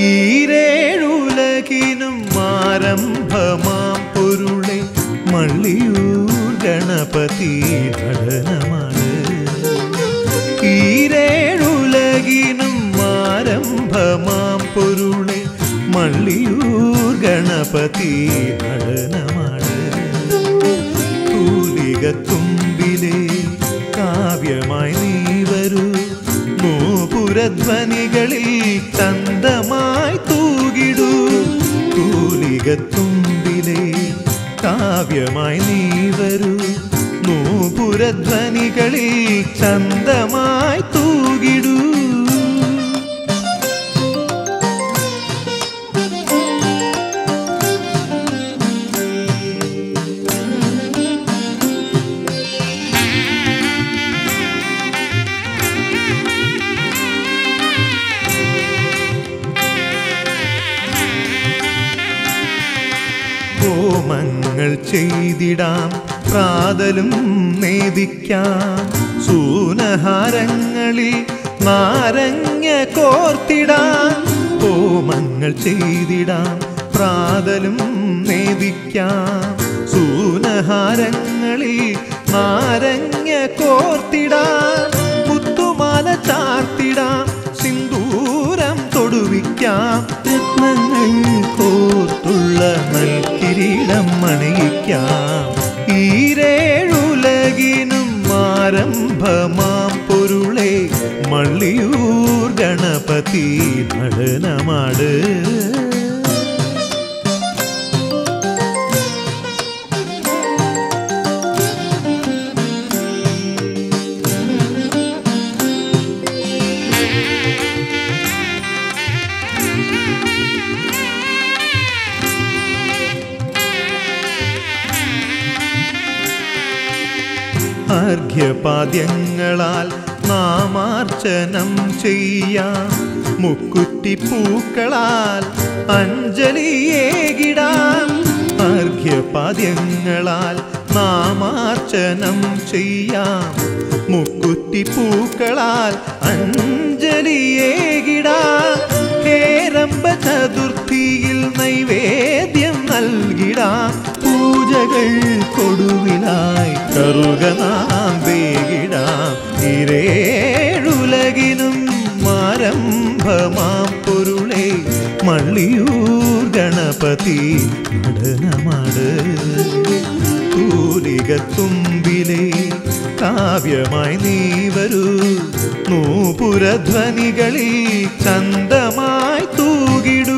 ഈരേഴുലകിനും ആരംഭമാം പൊരുളെ മള്ളിയൂർ ഗണപതി നടനമാണ് ഈരേഴുലകിനും ആരംഭമാം പൊരുളെ മള്ളിയൂർ ഗണപതി നടനമാണ് തൂലികത്തുമ്പിലെ കാവ്യമായി നീ വരൂ നൂപുരധ്വനികളിൽ ചന്തമായി തൂകിടൂ തൂലികത്തുമ്പിലെ കാവ്യമായി നീ വരൂ നൂപുരധ്വനികളിൽ ചന്തമായി തൂകിടൂ ഹോമങ്ങൾ ചെയ്തിടാം പ്രാതലും നേദിക്കാം സൂനഹാരങ്ങളിൽ നാരങ്ങ കോർത്തിടാം ഹോമങ്ങൾ ചെയ്തിടാം പ്രാതലും നേദിക്കാം സൂനഹാരങ്ങളിൽ നാരങ്ങ കോർത്തിടാം പുത്തുമാല ചാർത്തിടാം സിന്ദൂരം തൊടുവിക്കാം രത്നങ്ങൾ കോർത്തുള്ള നൽകിരീടം അണിയിക്കാം ഈരേഴുലകിനും ആരംഭമാം പൊരുളെ മള്ളിയൂർ ഗണപതി നടനമാട് അർഘ്യപാദ്യങ്ങളാൽ നാമാർച്ചനം ചെയ്യാം മുക്കുറ്റിപ്പൂക്കളാൽ അഞ്ജലിയേകിടാം അർഘ്യപാദ്യങ്ങളാൽ നാമാർച്ചനം ചെയ്യാം മുക്കുറ്റിപ്പൂക്കളാൽ അഞ്ജലിയേകിടാം കേരമ്പ ചതുർത്ഥിയിൽ നൈവേദ്യം നൽകിടാം പൂജകൾ കൊടുവിലായി കറുക നാം വേകിടാം ഇരേഴുലകിനും ആരംഭമാം പൊരുളെ മള്ളിയൂർ ഗണപതി നടനമാട് തൂലികത്തുമ്പിലെ കാവ്യമായി നീ വരൂ നൂപുരധ്വനികളിൽ ചന്തമായി തൂകിടൂ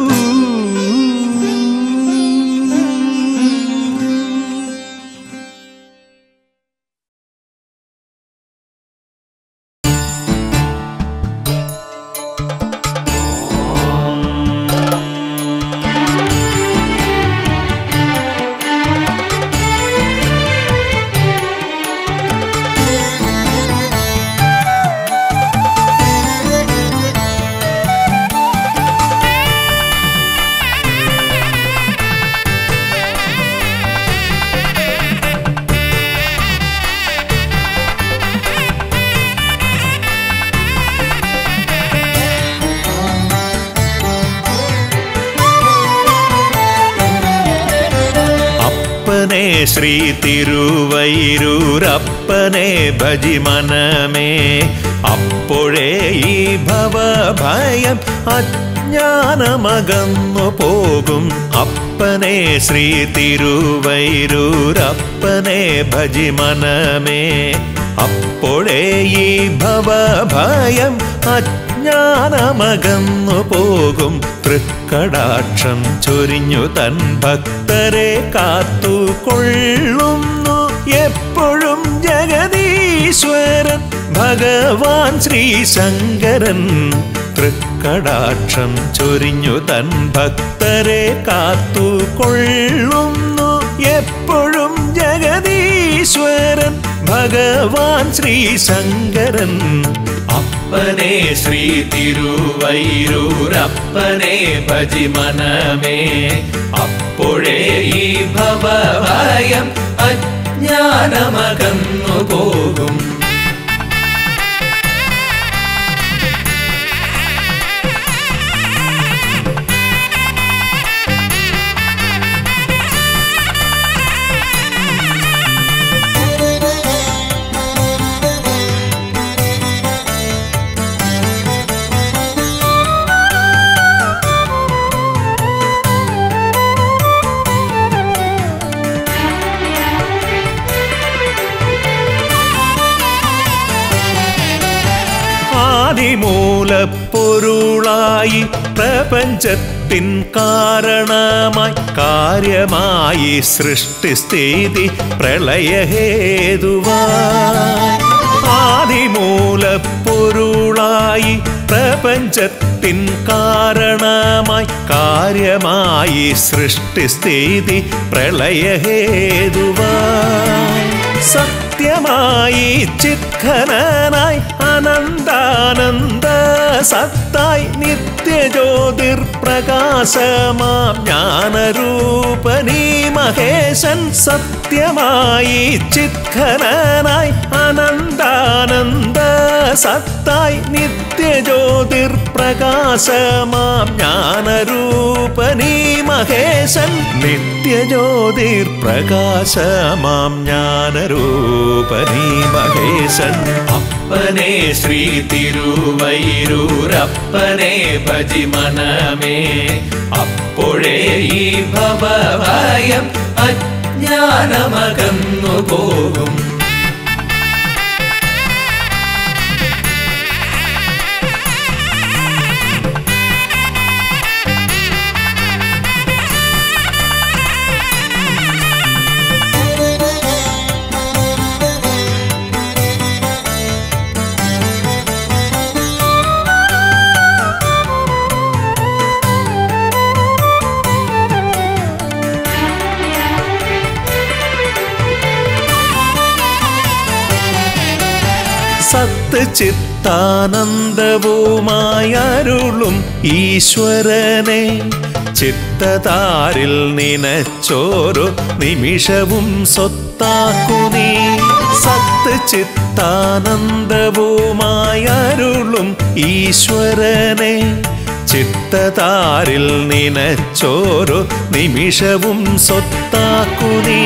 അപ്പനെ ശ്രീ തിരുവൈരൂരപ്പനെ ഭജി മനമേ അപ്പോഴേ ഈ ഭവഭയം അജ്ഞാനമകന്നു പോകും അപ്പനെ ശ്രീ തിരുവൈരൂരപ്പനെ ഭജി മനമേ അപ്പോഴേ ഈ ഭവഭയം അജ്ഞാനമകന്നു പോകും തൃക്കടാക്ഷം ചൊരിഞ്ഞു തൻ ഭക്തരെ കാത്തുകൊള്ളുന്നു എപ്പോഴും ജഗദീശ്വരൻ ഭഗവാൻ ശ്രീശങ്കരൻ തൃക്കടാക്ഷം ചൊരിഞ്ഞു തൻ ഭക്തരെ കാത്തുകൊള്ളുന്നു എപ്പോഴും ജഗദീശ്വരൻ ഭഗവാൻ ശ്രീശങ്കരൻ അപ്പനെ ശ്രീ തിരുവൈരൂരപ്പനെ ഭജി മനമേ അപ്പോഴേ ഈ ഭവഭയം അജ്ഞാനമകന്നു പോകും ആദിമൂലപ്പൊരുളായി പ്രപഞ്ചത്തിൻ കാരണമായി കാര്യമായി സൃഷ്ടിസ്ഥിതി പ്രളയഹേതുവായി ആദിമൂലപ്പൊരുളായി പ്രപഞ്ചത്തിൻ കാരണമായി കാര്യമായി സൃഷ്ടിസ്ഥിതി പ്രളയഹേതുവായി സത്യമായി ചിത്ഖനനായി അനന്താനന്ദ സത്തായി നിത്യജ്യോതിർ പ്രകാശമാം ജ്ഞാനരൂപനീ മഹേശൻ സത്യമായി ചിത്ഖനനായി അനന്താനന്ദ സത്തായി നിത്യജ്യോതിർ പ്രകാശമാം ജ്ഞാനരൂപനീ മഹേശൻ നിത്യജ്യോതിർ പ്രകാശമാം ജ്ഞാനരൂപനീ മഹേശൻ അപ്പനെ ശ്രീ തിരുവൈരൂരപ്പനെ ഭജി മനമേ അപ്പോഴേ ഈ ഭവഭയം അജ്ഞാനമകന്നു പോകും സത്ത് ചിത്താനന്ദവുമായരുളും ഈശ്വരനെ ചിത്തതാരിൽ നിനച്ചോരോ നിമിഷവും സ്വത്താക്കുനീ സത്ത് ചിത്താനന്ദവുമായരുളും ഈശ്വരനെ ചിത്തതാരിൽ നിനച്ചോരോ നിമിഷവും സ്വത്താക്കുനീ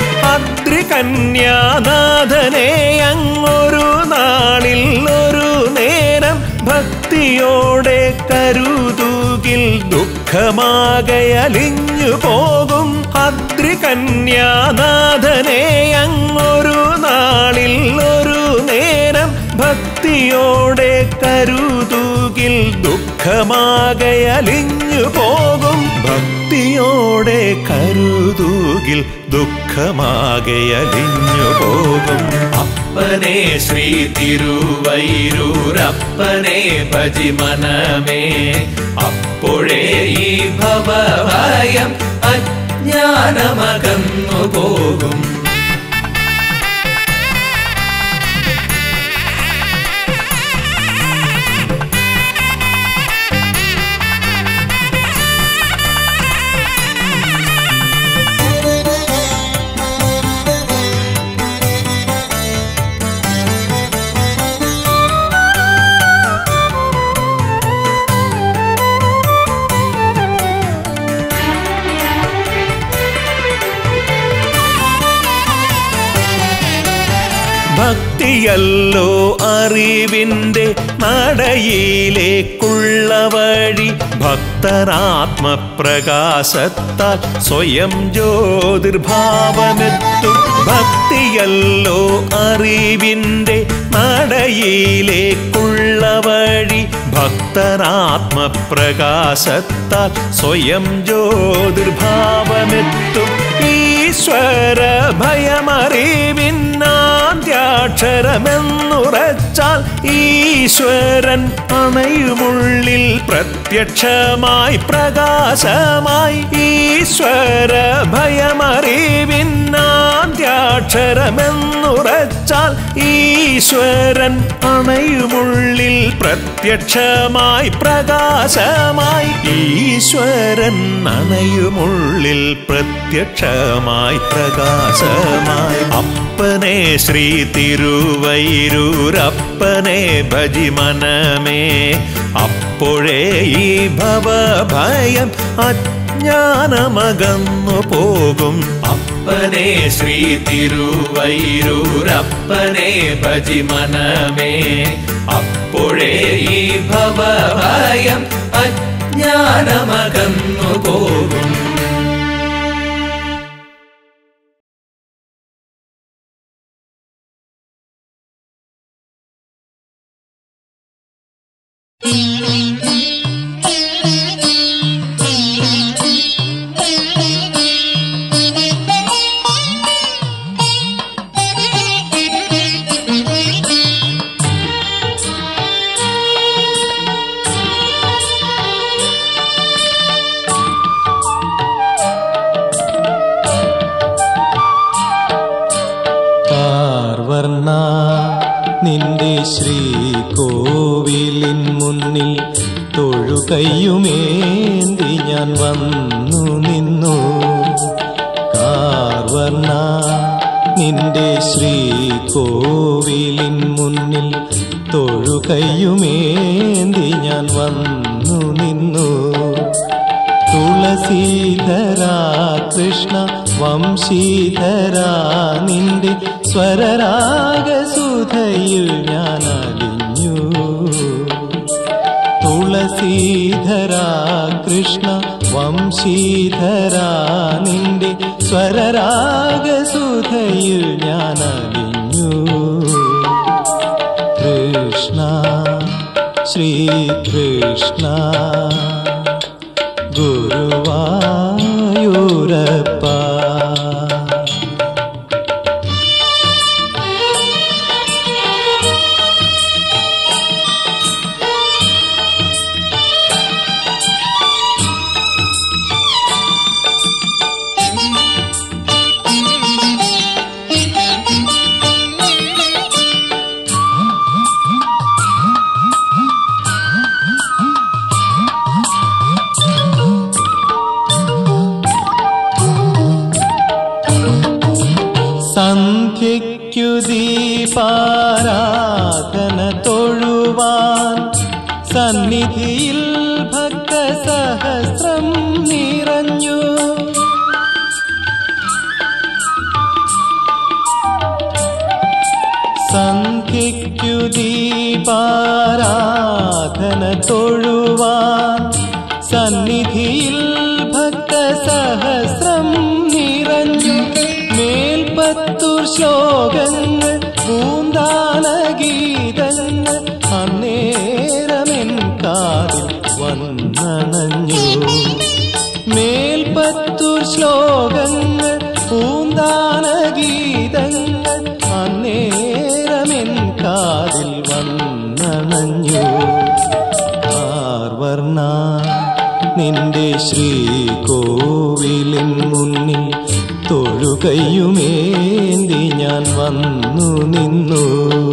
അദ്രികന്യാനാഥനെ അങ്ങൊരു നാളിൽ ഒരു നേരം ഭക്തിയോടെ കരുതുകിൽ ദുഃഖമാകയലിഞ്ഞു പോകും അദ്രികന്യാനാഥനെ അങ്ങൊരു നാളിൽ ഒരു നേരം ഭക്തിയോടെ കരുതുകിൽ ദുഃഖമാകയലിഞ്ഞു പോകും ഭക്തിയോടെ കരുതുകിൽ ദുഃഖമാകയലിഞ്ഞു പോകും അപ്പനെ ശ്രീ തിരുവൈരൂരപ്പനെ ഭജി മനമേ അപ്പോഴേ ഈ ഭവഭയം അജ്ഞാനമകന്നു പോകും ഭക്തിയല്ലോ അറിവിൻ്റെ നടയിലേക്കുള്ള വഴി ഭക്തനാത്മപ്രകാശത്താൽ സ്വയം ജ്യോതിർഭാവമെത്തും ഭക്തിയല്ലോ അറിവിൻ്റെ നടയിലേക്കുള്ള വഴി ഭക്തനാത്മപ്രകാശത്താൽ സ്വയം ജ്യോതിർഭാവമെത്തും ഈശ്വര ഭയമറിവിന്നാദ്യാക്ഷരമെന്നുറച്ചാൽ ഈശ്വരൻ അണയുമുള്ളിൽ പ്രത്യക്ഷമായി പ്രകാശമായി ഈശ്വര ഭയമറിവിന്നാദ്യാക്ഷരമെന്നുറച്ചാൽ ഈശ്വരൻ അണയുമുള്ളിൽ പ്രത്യക്ഷമായി പ്രകാശമായി ഈശ്വരൻ അണയുമുള്ളിൽ പ്രത്യക്ഷമായി പ്രകാശമായി അപ്പനെ ശ്രീ തിരുവൈരൂരപ്പനെ ഭജി മനമേ അപ്പോഴേ ഈ ഭവഭയം അജ്ഞാനമകന്നു പോകും അപ്പനെ ശ്രീ തിരുവൈരൂരപ്പനെ ഭജി മനമേ അപ്പോഴേ ഈ ഭവഭയം അജ്ഞാനമകന്നു പോകും കയ്യുമേന്തി ഞാൻ വന്നു നിന്നു കാർവർണ നിന്റെ ശ്രീകോവിലിൻ മുന്നിൽ തൊഴുകയ്യുമേന്തി ഞാൻ വന്നു നിന്നു തുളസീധര കൃഷ്ണ വംശീധര നിന്റെ സ്വരരാഗസുധയിൽ ഞാൻ അലിഞ്ഞു തുളസീധര കൃഷ്ണ വംശീധര നിന്റെ സ്വരരാഗസുധയിൽ ഞാൻ അലിഞ്ഞു കൃഷ്ണ ശ്രീകൃഷ്ണ ഗുരുവായൂരപ്പ സന്ധ്യയ്ക്കു ദീപാരാധന തൊഴുവാൻ സന്നിധിയിൽ ഭക്തസഹസ്രം നിറഞ്ഞു സന്ധ്യയ്ക്കു ദീപാരാധന തൊഴുവാൻ സന്നിധിയിൽ ഭക്തസഹസ്രം നിറഞ്ഞു മേൽപ്പത്തൂർ ശ്ലോകങ്ങൾ പൂന്താന ഗീതങ്ങൾ അന്നേരമെൻ കാതിൽ വന്നണഞ്ഞു മേൽപ്പത്തൂർ ശ്ലോകങ്ങൾ പൂന്താന ഗീതങ്ങൾ അന്നേരമെൻ കാതിൽ വന്നണഞ്ഞു ആർവർണ നിന്റെ ശ്രീകോവിലിൻ മുന്നിൽ തൊഴുകയ്യുമേന്തി ഞാൻ വന്നു നിന്നു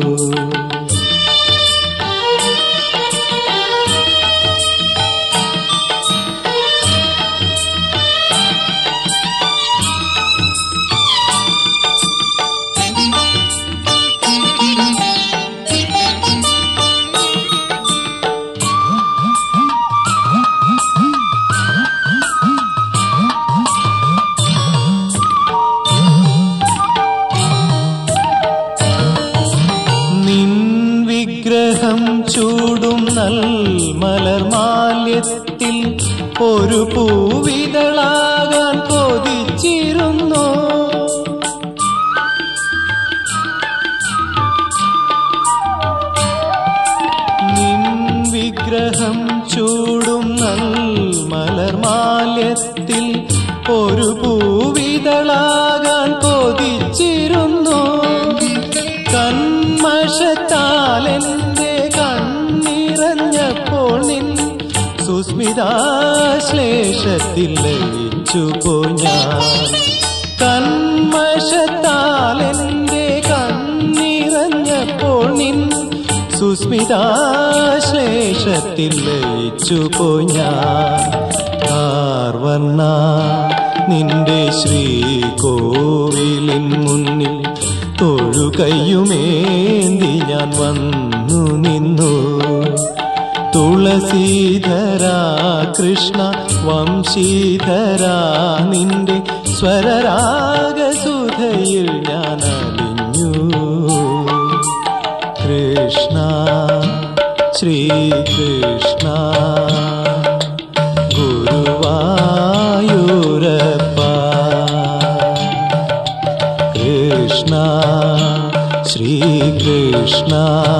നിൻ വിഗ്രഹം ചൂടും നൽമലർമാല്യത്തിൽ ഒരു പൂവിതളാകാൻ കൊതിച്ചിരുന്നു നിൻ വിഗ്രഹം ചൂടും നൽമലർമാല്യത്തിൽ ഒരു പൂവിതളാകാൻ കൊതിച്ചിരുന്നു കന്മഷത്താലെന്റെ കണ്ണിറഞ്ഞപ്പോൾ നിൻ സുസ്മിതാശ്ലേഷത്തിൽ ലയിച്ചു ഞാൻ കന്മഷത്താലെന്റെ കണ്ണിറഞ്ഞപ്പോൾ നിൻ സുസ്മിതാശ്ലേഷത്തിൽ ലയിച്ചു ഞാൻ കാർവർണ നിന്റെ ശ്രീകോവിലിൻ മുന്നിൽ തൊഴുകയ്യുമേന്തി ഞാൻ വന്നു നിന്നു തുളസീധര കൃഷ്ണ വംശീധര നിന്റെ സ്വരരാഗസുധയിൽ ഞാൻ അലിഞ്ഞു കൃഷ്ണ ശ്രീകൃഷ്ണ ഗുരുവായൂരപ്പ കൃഷ്ണ ശ്രീകൃഷ്ണ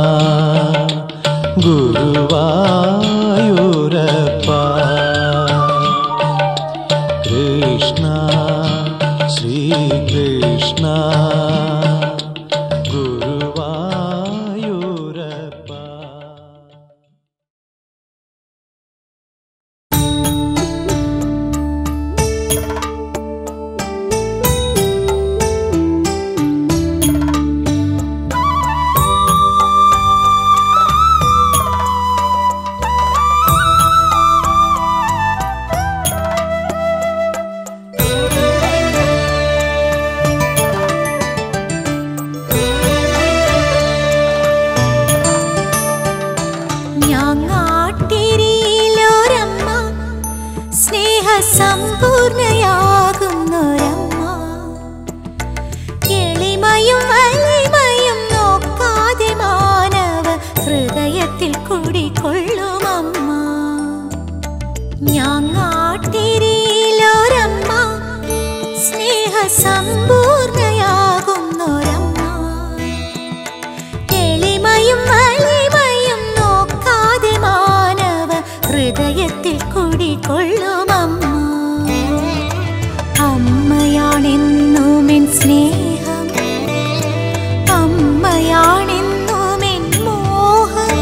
ഗുരുവായൂരപ്പ കൃഷ്ണ ശ്രീകൃഷ്ണ ഗുരുവായൂരപ്പ സ്നേഹസമ്പൂർണയാകുന്നൊരമ്മ എളിമയും വലിമയും നോക്കാതെ മാനവ ഹൃദയത്തിൽ കുടികൊള്ളുമമ്മ ഞാങ്ങാട്ടിരിയിലൊരമ്മ സ്നേഹസമ്പൂർണയാകുന്നൊരമ്മ എളിമയും വലിമയും നോക്കാതെ മാനവ ഹൃദയത്തിൽ കുടികൊള്ളുമമ്മ അമ്മയാണെന്നുമെൻ സ്നേഹം അമ്മയാണെന്നുമെൻ മോഹം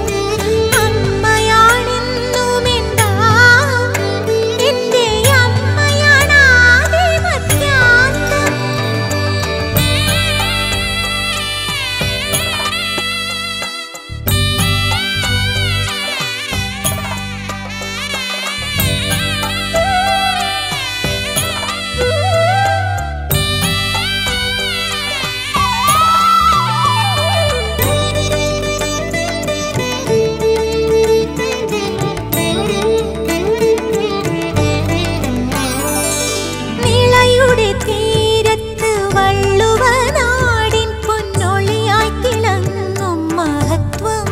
അമ്മയാണെന്നുമെൻ ദാഹം എൻ്റെ അമ്മയാണാദിമത്യാന്തം നിളയുടെ തീരത്ത് വള്ളുവനാടിൻ പൊന്നൊളിയായി തിളങ്ങും മഹത്വം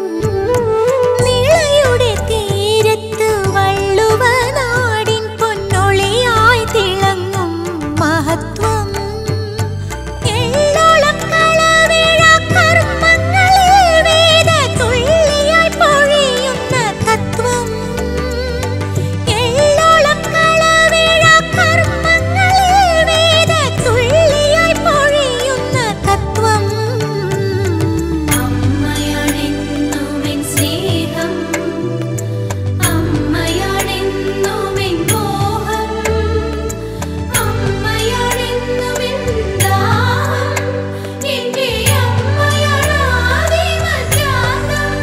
നിളയുടെ തീരത്ത് വള്ളുവനാടിൻ പൊന്നൊളിയായി തിളങ്ങും മഹത്വം എള്ളോളം കളവിഴ കർമ്മങ്ങളിൽ വേദതുള്ളിയായി പൊഴിയുന്ന തത്വം എള്ളോളം കളവിഴ കർമ്മങ്ങളിൽ വേദതുള്ളിയായി പൊഴിയുന്ന തത്വം അമ്മയാണെന്നുമെൻ സ്നേഹം അമ്മയാണെന്നുമെൻ മോഹം അമ്മയാണെന്നുമെൻ ദാഹം എൻ്റെ അമ്മയാണാദിമത്യാന്തം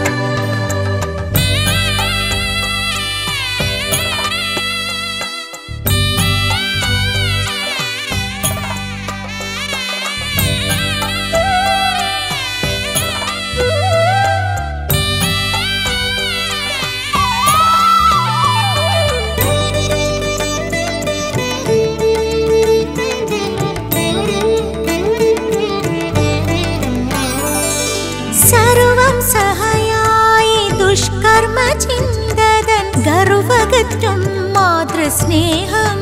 സർവം സഹയായി ദുഷ്കർമ്മ ചിന്തതൻ ഗർവകറ്റും മാതൃസ്നേഹം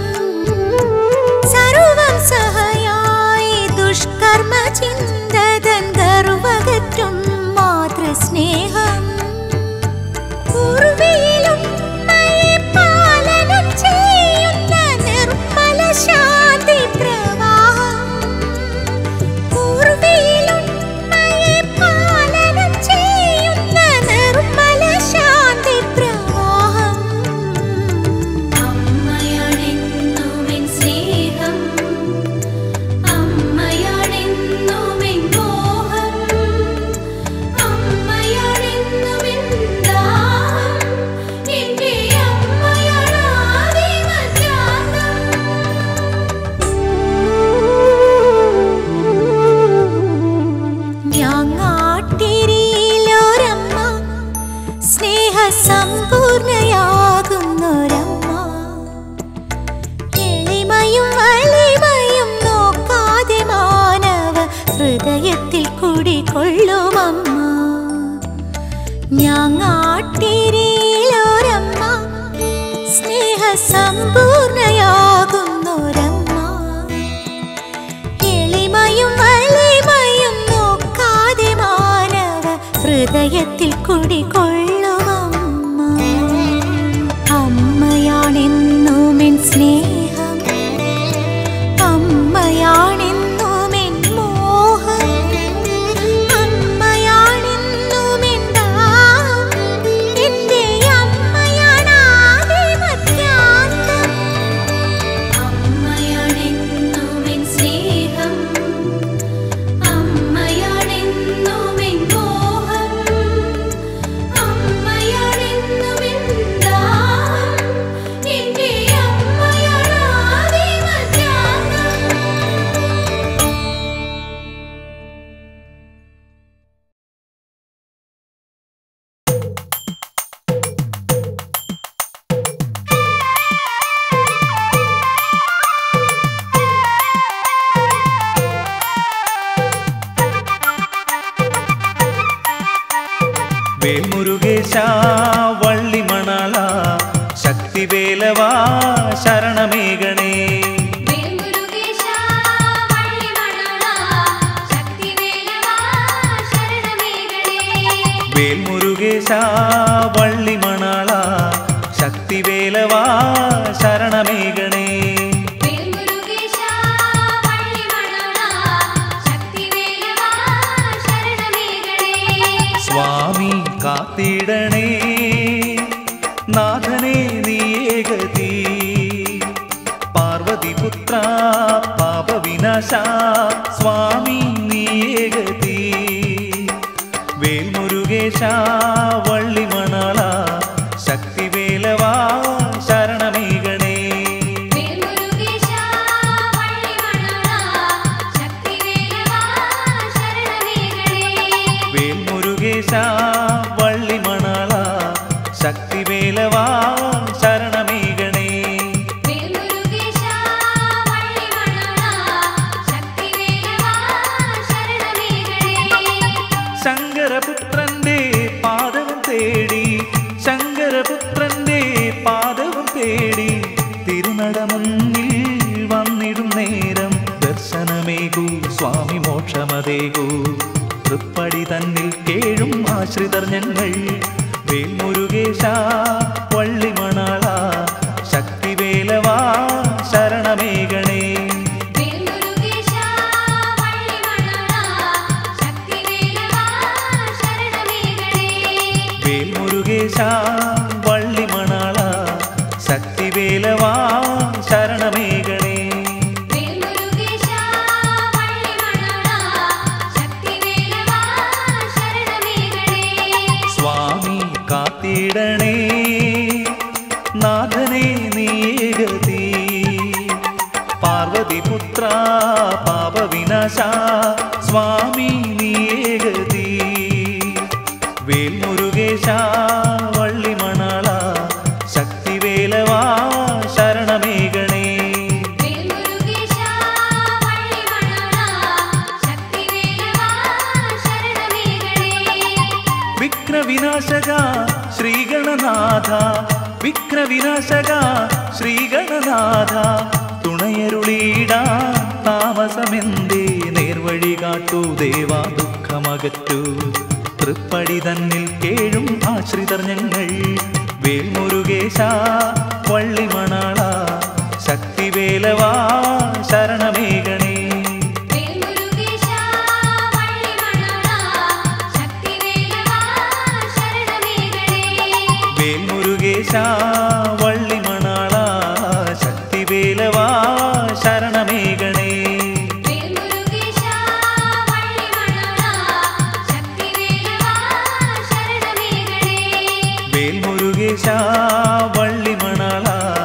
സർവം സഹയായി ദുഷ്കർമ്മ ചിന്തതൻ ഗർവകറ്റും മാതൃസ്നേഹം പൂർവിയിലും നയെ പാലനം ചെയ്യുന്ന നിർമ്മല ശാന്തി പ്രവാഹം പൂർവിയിലുണ്ണയെ പാലനം ചെയ്യുന്ന നിർമ്മല ശാന്തി പ്രവാഹം അമ്മയാണെന്നുമെൻ സ്നേഹം അമ്മയാണെന്നുമെൻ മോഹം അമ്മയാണെന്നുമെൻ ദാഹം എൻ്റെ അമ്മയാണാദിമത്യാന്തം ഞാങ്ങാട്ടിരിയിലൊരമ്മ സ്നേഹസമ്പൂർണയാകുന്നൊരമ്മ എളിമയും വലിമയും നോക്കാതെ മാനവ ഹൃദയത്തിൽ കുടികൊള്ളുമമ്മ ഞാങ്ങാട്ടിരിയിലൊരമ്മ സ്നേഹസമ്പൂർണയാകുന്നൊരമ്മ എളിമയും വലിമയും നോക്കാതെ മാനവ ഹൃദയത്തിൽ കുടികൊള്ളുമമ്മ അമ്മയാണെന്നുമെൻ സ്നേഹം അമ്മയാണെന്നുമെൻ മോഹം അമ്മയാണെന്നുമെൻ ദാഹം എൻ്റെ അമ്മയാണാദിമത്യാന്തം അമ്മയാണെന്നുമെൻ സ്നേഹം അമ്മയാണെന്നുമെൻ മോഹം അമ്മ ശക്തിവേലവാ ശരണമേകണേ വേൽമുരുകേശ വള്ളിമണാള ശക്തിവേലവാ ശരണമേകണേ വേൽമുരുകേശ വള്ളിമണാള ശക്തിവേലവാ ശരണമേകണേ വേൽമുരുകേശ വള്ളിമണാള ശക്തിവേലവാ ശരണമേകണേ സ്വാമി കാത്തിടണേ നാഥനെ നീയേകതി പാർവതിപുത്ര പാപവിനാശ സ്വാമി നീയേകതി വേൽമുരുകേശ വള്ളിമണാള ശക്തിവേലവാ ശരണമേകണേ വേൽമുരുകേശ വള്ളിമണാള ശക്തിവേലവാ ശരണമേകണേ വേൽമുരുകേശ വള്ളിമണാള ശക്തിവേലവാ ശരണമേകണേ വേൽമുരുകേശ വള്ളിമണാള ശക്തിവേലവാ ശരണമേകണേ ശങ്കരപുത്രന്റെ പാദവും തേടി ശങ്കരപുത്രന്റെ പാദവും തേടി തിരുനടമന്നിൽ വന്നിടും നേരം ദർശനമേകൂ സ്വാമി മോക്ഷമതേകൂ തൃപ്പടി തന്നിൽ കേഴും ആശ്രിതർ ഞങ്ങൾ വേൽമുരുകേശ വള്ളിമണാള ശക്തിവേലവാ ശരണമേകണേ വേൽമുരുകേശ വള്ളിമണാള ശക്തിവേലവാ ശരണമേകണേ വേൽമുരുകേശ വള്ളിമണാള ശക്തിവേലവാ ശരണമേകണേ വേൽമുരുകേശ വള്ളിമണാള ശക്തിവേലവാ ശരണമേകണേ സ്വാമി കാത്തിടണേ നാഥനെ നീഗതി പാർവതിപുത്ര പാപവിനാശ സ്വാമി നീഗതി വേൽമുരുകേശ വള്ളിമണാള ശക്തിവേലവാ ശരണമേകണേ വേൽമുരുകേശ വള്ളിമണാള ശക്തിവേലവാ ശരണമേകണേ വിഘ്നവിനാശക ശ്രീഗണനാഥ വിഘ്നവിനാശക ശ്രീഗണനാഥ തുണയരുളീടാ താമസമെന്തേ നേർവഴി കാട്ടു ദേവാ ദുഃഖമകറ്റു തൃപ്പടി തന്നിൽ കേഴും ആശ്രിതർ ഞങ്ങൾ വേൽമുരുകേശ വള്ളിമണാള ശക്തിവേലവാ ശരണമേകണേ വേൽമുരുകേശ വള്ളിമണാള ശക്തിവേലവാ ശരണമേകണേ വേൽമുരുകേശ വള്ളിമണാള ശക്തിവേലവാ ശരണമേകണേ വേൽമുരുകേശ വള്ളിമണാള ശക്തിവേലവാ ശരണമേകണേ വേൽമുരുകേശ വള്ളിമണാള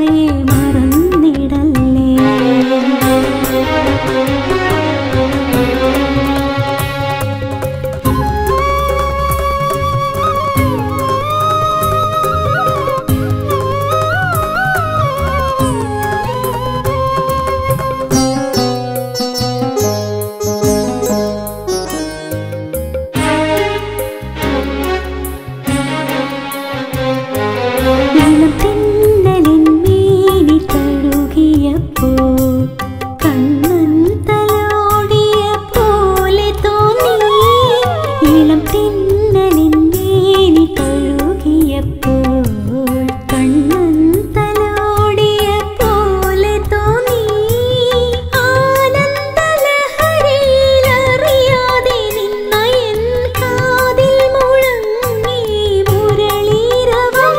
രാധയെ മറന്നിടല്ലേ ഇളം തിന്നലിൻ മീനി തഴുകിയപ്പോൾ കണ്ണൻ തലോടിയ പോലെ തോന്നി ഇളം തിന്നലിൻ മീനി തഴുകിയപ്പോൾ കണ്ണൻ തലോടിയ പോലെ തോന്നി ആനന്ദലഹരിയിലറിയാതെ നിന്ന എൻ കാതിൽ മുഴങ്ങി മുരളീരവം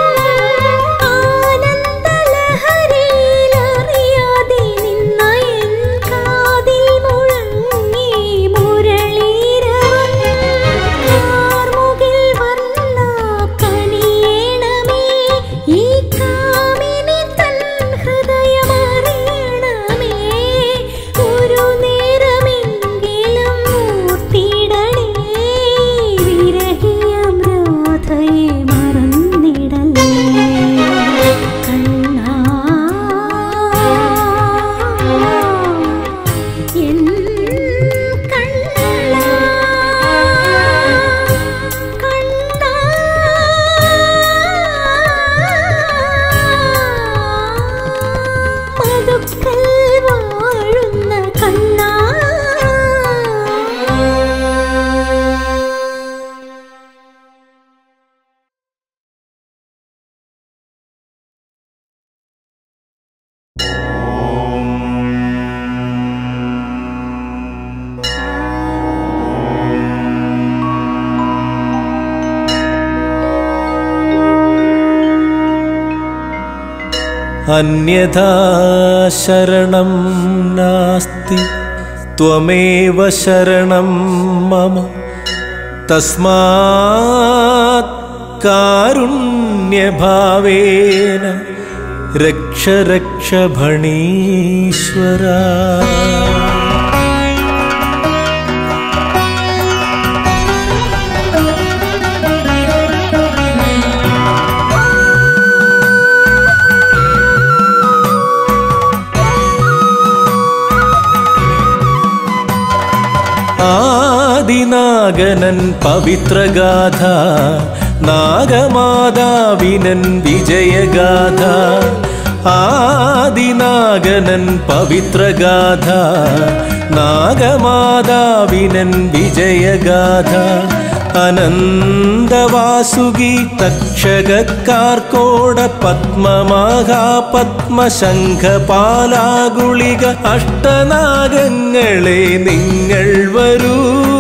ആനന്ദലഹരിയിലറിയാതെ നിന്ന എൻ കാതിൽ മുഴങ്ങി മുരളീരവം കാർമുകിൽ വർണ്ണ കനിയേണമേ ഈ കാമിനി തൻ ഹൃദയമറിയണമേ ഒരു നേരമെങ്കിലും മൂർത്തിടണേ വിരഹിയം രാധയെ മറന്നിടലേ കണ്ണാ എൻ കണ്ണാ കണ്ണാ മധുക്കൽ വാഴുന്ന കണ്ണാ अन्यथा शरणं नास्ति त्वमेव शरणं मम तस्मात् कारुण्यभावेन रक्ष रक्ष भणीश्वरा ആദിനാഗനൻ പവിത്രഗാഥ നാഗമാതാവിനൻ വിജയഗാഥ ആദിനാഗനൻ പവിത്രഗാഥ നാഗമാതാവിനൻ വിജയഗാഥ അനന്തവാസുകി തക്ഷകാർക്കോട പത്മമാഹാ പത്മശംഖപാലാഗുളിക അഷ്ടനാഗങ്ങളെ നിങ്ങൾ വരൂ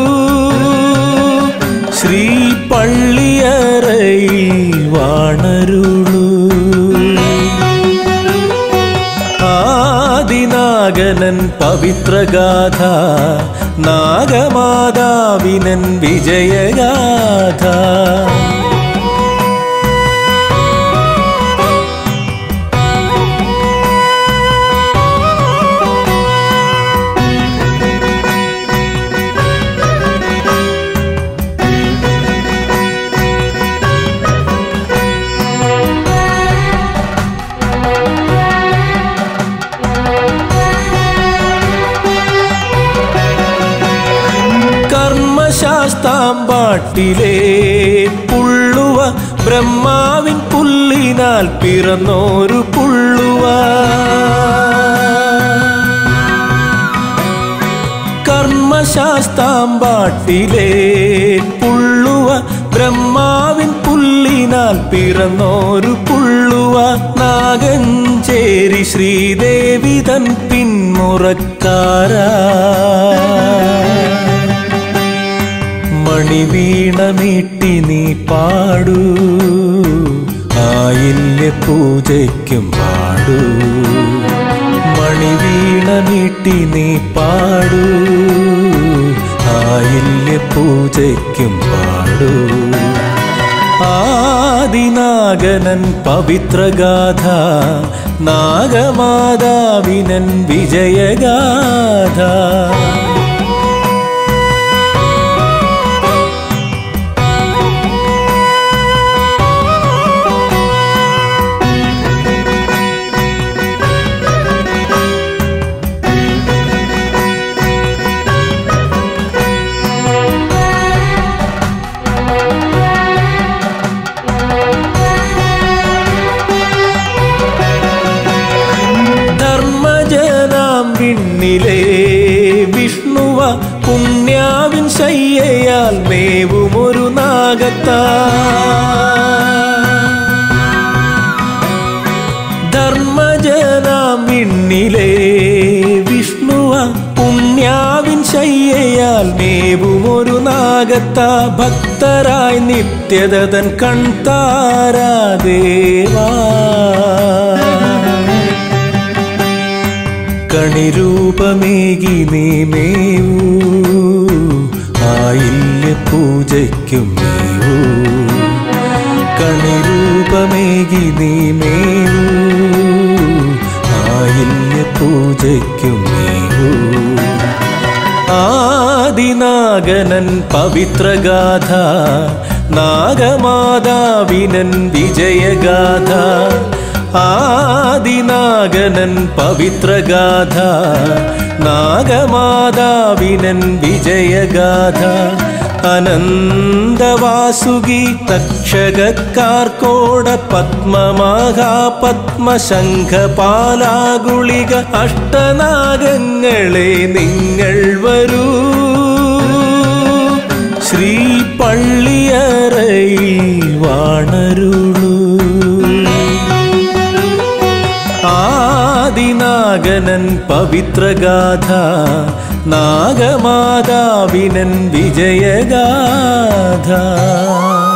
ശ്രീ പള്ളിയറയിൽ വാണരുളൂ ആദിനാഗനൻ പവിത്രഗാഥ നാഗമാതാവിനൻ വിജയഗാഥ കർമ്മശാസ്താമ്പാട്ടിലെ പുള്ളുവ ബ്രഹ്മാവിൻ പുല്ലിനാൽ പിറന്നോരു പുള്ളുവ കർമ്മശാസ്താമ്പാട്ടിലെ പുള്ളുവ ബ്രഹ്മാവിൻ പുല്ലിനാൽ പിറന്നോരു പുള്ളുവ നാഗഞ്ചേരി ശ്രീദേവി തൻ പിന്മുറക്കാരാ മണിവീണമീട്ടി നീ പാടൂ ആയില്യ പൂജയ്ക്കും പാടൂ മണിവീണമീട്ടി നീ പാടൂ ആയില്യ പൂജയ്ക്കും പാടൂ ആദിനാഗനൻ പവിത്രഗാഥ നാഗമാതാവിനൻ വിജയഗാഥ ധർമ്മജനാം വിണ്ണിലെ വിഷ്ണുവ പുണ്യാവിൻ ശയ്യയാൽ മേവുമൊരു നാഗത്താ ധർമ്മജനാം വിണ്ണിലെ വിഷ്ണുവ പുണ്യാവിൻ ശയ്യയാൽ മേവുമൊരു നാഗത്ത ഭക്തരായി നിത്യതൻ കൺതാരാ ദേവാ കണിരൂപമേകി നീ മേവൂ ആയില്യ പൂജയ്ക്കും മേവൂ കണിരൂപമേകി നീ മേവൂ ആയില്യ പൂജയ്ക്കും മേവൂ ആദിനാഗനൻ പവിത്രഗാഥ നാഗമാതാവിനൻ വിജയഗാഥ ആദിനാഗനൻ പവിത്രഗാഥ നാഗമാതാവിനൻ വിജയഗാഥ അനന്തവാസുകി തക്ഷകക്കാർക്കോട പത്മമാഹാ പത്മശംഖപാലാഗുളിക അഷ്ടനാഗങ്ങളെ നിങ്ങൾ വരൂ ശ്രീ പള്ളിയറയിൽ വാണരുളൂ ആദിനാഗനൻ പവിത്രഗാഥ നാഗമാതാവിനൻ വിജയഗാഥ